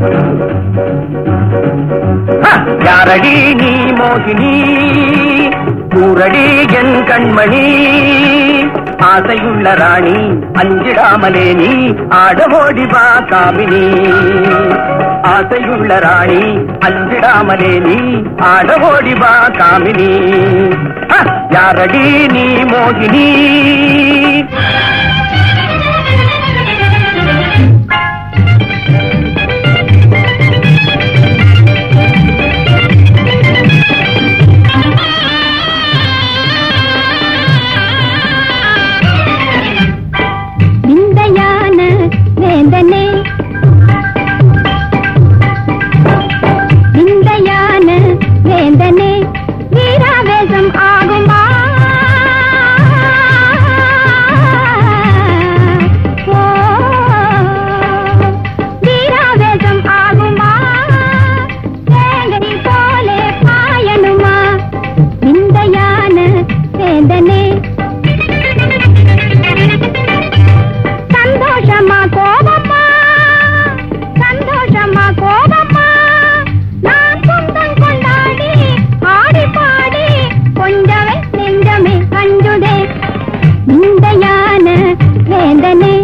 ஹ! யாரடி நீ மோகினி கூரடி என் கண்மணி ஆசையுள்ள ராணி அஞ்சிடாமலே நீ ஆடமோடி வா காமினி ஆசையுள்ள ராணி அஞ்சிடாமலே நீ ஆடமோடி வா காமினி ஹ! யாரடி நீ மோகினி விந்தையான வேந்தனே விந்தையான வேந்தனே வீராவேசம் ஆகுமா ஓ, வீராவேசம் ஆகுமா வேங்கை போலே பாயணுமா விந்தையான வேந்தனே சந்தோஷமா கோபமா சந்தோஷமா கோபமா நான் சொந்தம் கொண்டாடி ஆடி பாடி கொஞ்சமே நெஞ்சமே கஞ்சுதே இந்தையான வேந்தனே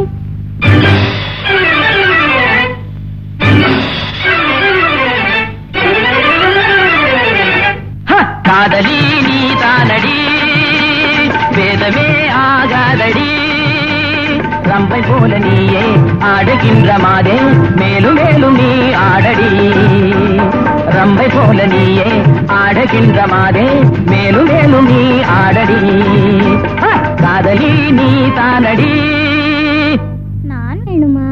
ஹ! காதலி நீ தானடி வேதமே ஆகாதடி ரம்பை போல நீயே ஆடுகின்ற மாதே மேலும் மேலும் நீ ஆடடி ரம்பை போல நீயே ஆடுகின்ற மாதே மேலும் மேலும் நீ ஆடடி ஹ! காதலி நீ தானடி நான் வேணுமா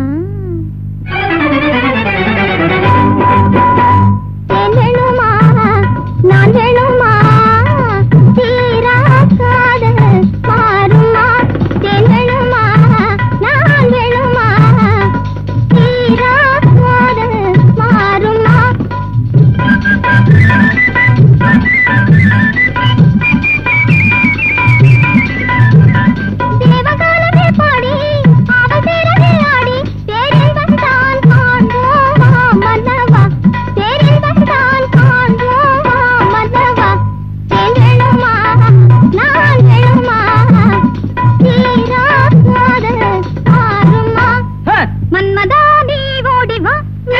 தேன் வேணுமா நான் வேணுமா தீரா காதல் மாறுமா தேன் வேணுமா நான் வேணுமா தீரா காதல் மாறுமா தேவகானமே பாடி அவள் பேரவே ஆடி பேரின்பம் தான் காண்போமா மன்னவா பேரின்பம் தான் காண்போமா மன்னவா தேன் வேணுமா நான் வேணுமா தீரா காதல் ஆறுமா ஹ! மன்மதா நீ ஓடி வா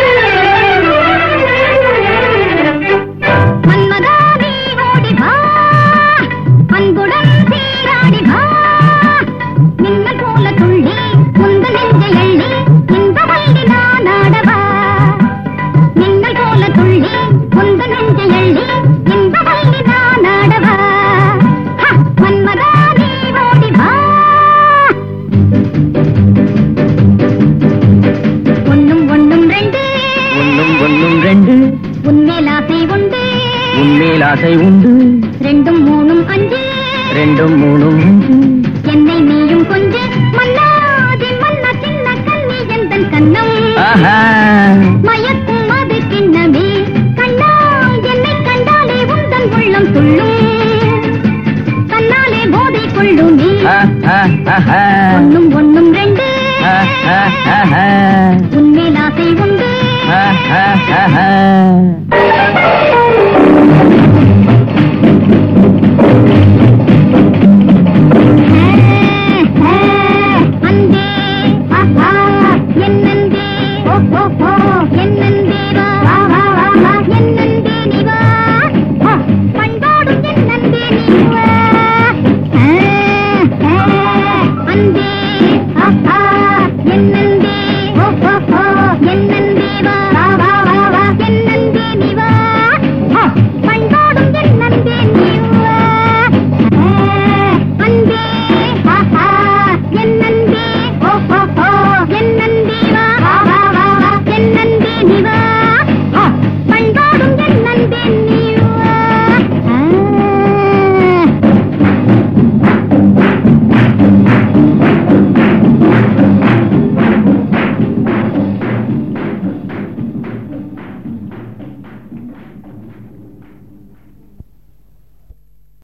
மன்மதா நீ ஓடி வா அன்புடன் சீராடி வா மின்னல் போல துள்ளி முந்து நெஞ்சை எள்ளி இந்த வள்ளி நான் ஆடவா மின்னல் போல துள்ளி முந்து நெஞ்சை எள்ளி இந்த வள்ளி நான் ஆடவா ஹ! மன்மதா நீ ஓடி வா ஒண்ணும் ஒண்ணும் ரெண்டு ஒன்னும் ஒன்னும் ரெண்டு உன்மேல் ஆசை உண்டு உன்மேல் ஆசை உண்டு ரெண்டும் மூணும் அஞ்சு ரெண்டும் மூணும் அஞ்சு. என்னை நீயும் கொஞ்சு மன்னாதி மன்னா சின்ன கண்ணி எந்தன் கண்ணம் ஆஹா மயக்கும் அது கிண்ணமே கண்ணா என்னை கண்டாலே உந்தன் உள்ளம் துள்ளும் கண்ணாலே போதை கொள்ளுமே ஆ, ஆ, ஆஹா. ஒண்ணும் ஒண்ணும் ரெண்டு ஆ, ஆ, ஆஹா. உன்மேல் ஆசை உண்டு ஆ, ஆ, ஆஹா.